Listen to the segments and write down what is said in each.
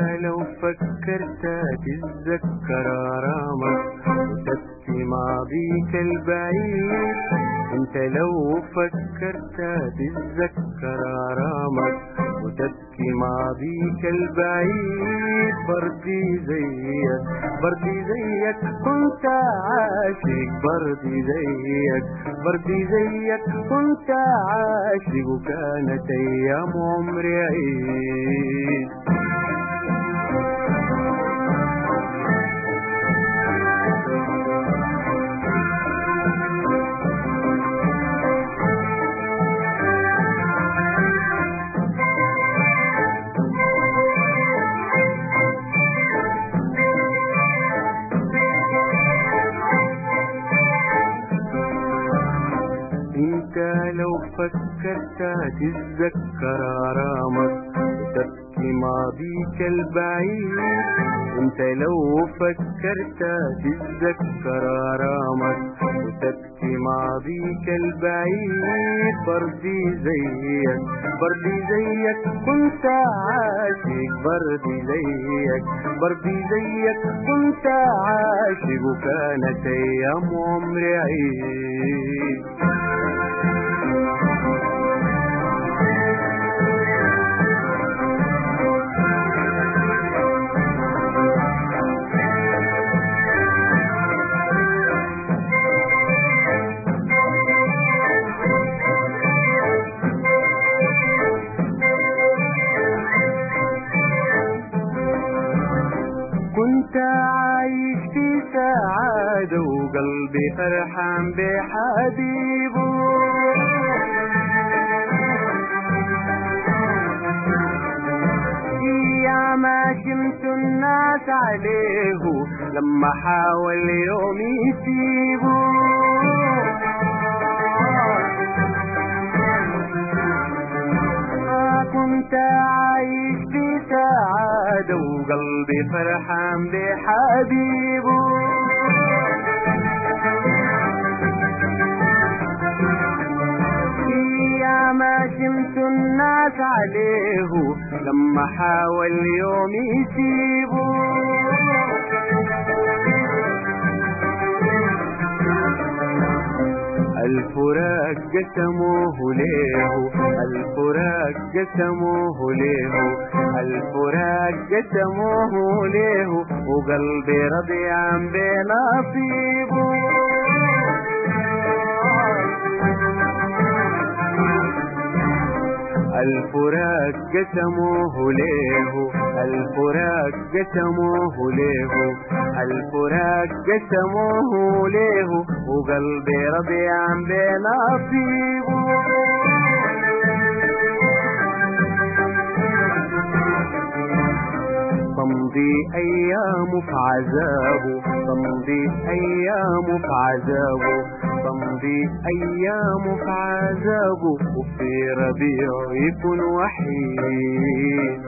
لو فكرت تتذكر آرامك وتبكي ماضيك البعيد انت لو فكرت تتذكر آرامك وتبكي ماضيك البعيد بردي زيك بردي زيك كنت عاشق بردي زيك بردي زيك كنت عاشق وكانت ايام عمري عيد انت لو فكرت تتذكر آرامك وتبكي ماضيك البعيد انت لو فكرت تتذكر آرامك وتبكي ماضيك البعيد بردي زيك بردي زيك كنت عاشق بردي زيك بردي زيك كنت عاشق وكانت ايام عمري عيد كنت عايش في سعادة وقلبي فرحان بحبيبه يا ما شمت الناس عليه لما حاول يوم يسيبه آه كنت عايش في سعادة وقلبي فرحان بحبيبه يا ما شمت الناس عليه لما حاول يوم يسيبه الفراق قسموه ليه الفراق قسموه ليه الفراق قسموه ليه وقلبي رضي عن بنصيبه الفراق قسموه ليه الفراق قسموه ليه الفراق قسموه ليه وقلبي رضي عن بنصيبه تمضي أيام في عذابه تمضي أيام في عذابه تمضي أيام في عذابه وفي ربيع يكون وحيد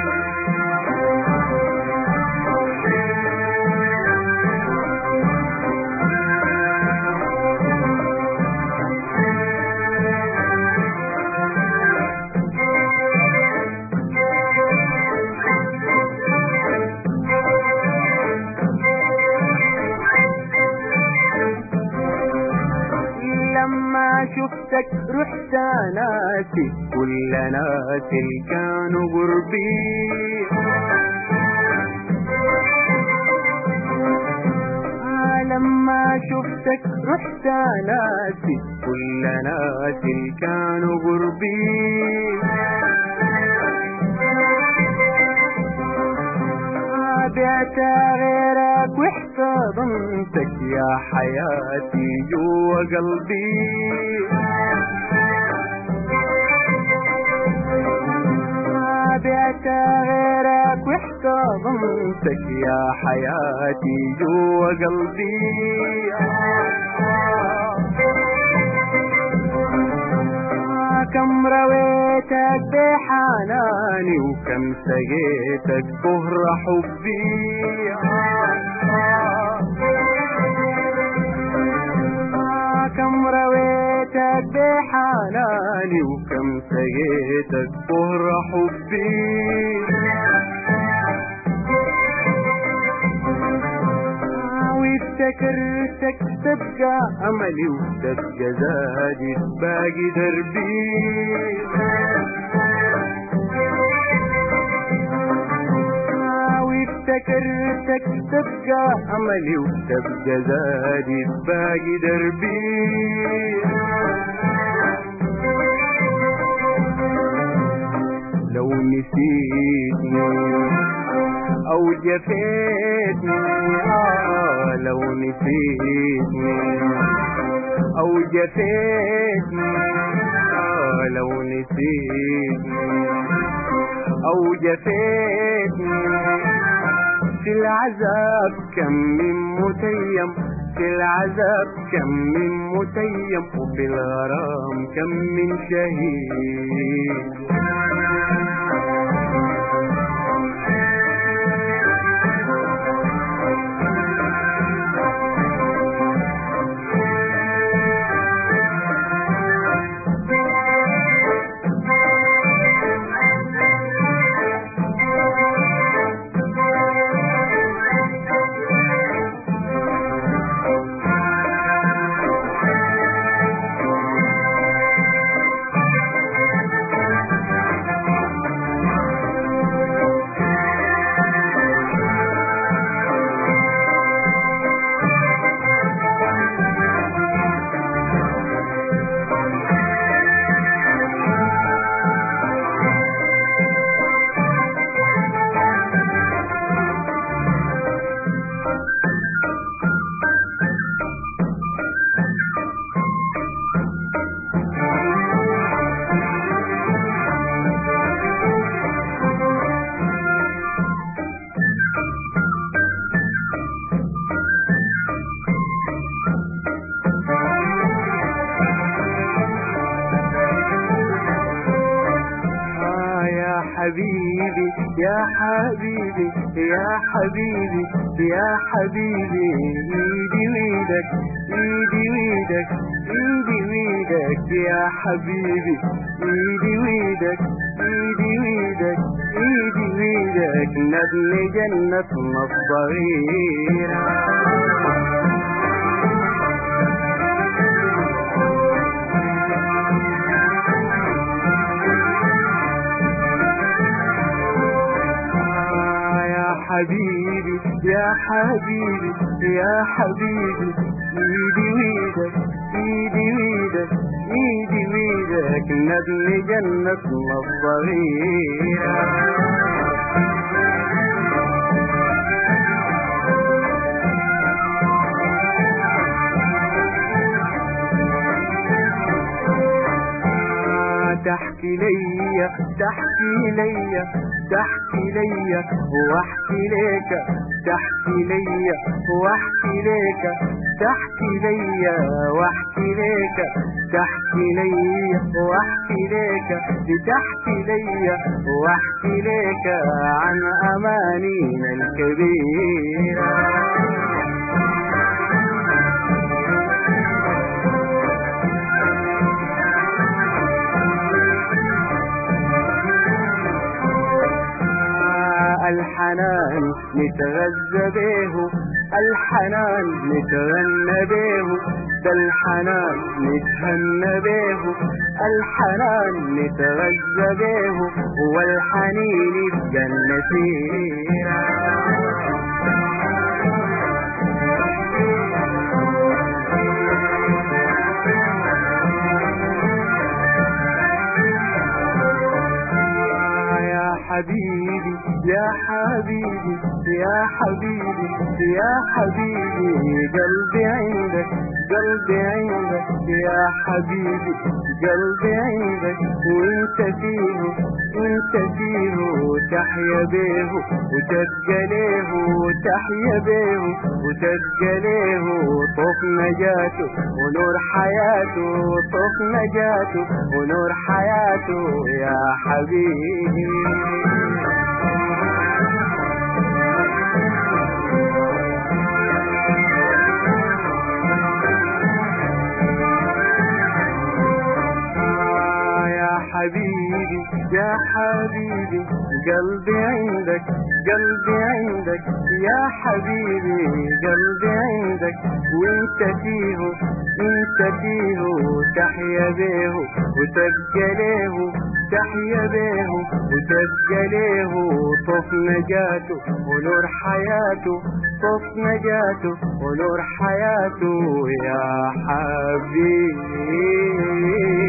لما شفتك رحت ناسي كل ناس اللي كانوا قربي آه لما شفتك رحت ناسي كل ناس اللي كانوا قربي بعت غيرك واحتضنتك يا حياتي جوا قلبي بعت غيرك واحتضنتك يا حياتي جوا قلبي كم رويتك بحناني وكم سقيتك كهر حبي آه كم رويتك بحناني وكم سقيتك كهر حبي افتكرتك تبقى املي وتبقى زادي باقي دربي وافتكرتك تبقى املي وتبقى زادي باقي دربي لو نسيتني او جفيتني آه لو نسيتني او جفيتني آه لو نسيتني او جفيتني في العذاب كم من متيم في العذاب كم من متيم وفي الغرام كم من شهيد آه يا حبيبي يا حبيبي يا حبيبي يا حبيبي ايدي ويدك ايدي ويدك ايدي ويدك يا حبيبي ايدي ويدك ايدي ويدك ايدي ويدك نبني جنتنا الصغيره آه يا حبيبي يا حبيبي يا حبيبي ايدي ويدك ايدي ويدك ايدي ويدك نبني جنتنا الصغيرة آه تحكي ليا تحكي ليا تحكي ليا واحكي ليك تحكي ليا واحكي ليك تحكي ليا واحكي ليك تحكي ليا واحكي ليك تحكي ليا واحكي ليك عن امانينا الكبيره الحنان نتغذى به الحنان نتغنى به ده الحنان نتهنى به الحنان نتغذى به والحنين يبقى النسيرة يا حبيبي يا حبيبي يا حبيبي يا حبيبي قلبي عندك قلبي عندك يا حبيبي قلبي عندك وانت فيه وانت فيه تحيا بيه وتبقى ليه وتحيا بيه وتبقى ليه طف نجاته ونور حياته طف نجاته ونور حياته يا حبيبي آه يا حبيبي يا حبيبي قلبي عندك قلبي عندك يا حبيبي قلبي عندك وانت فيه انت فيه تحيا بيه وتبقى ليه تحيا بيه وتبقى ليه طف نجاته ونور حياته طف نجاته ونور حياته يا حبيبي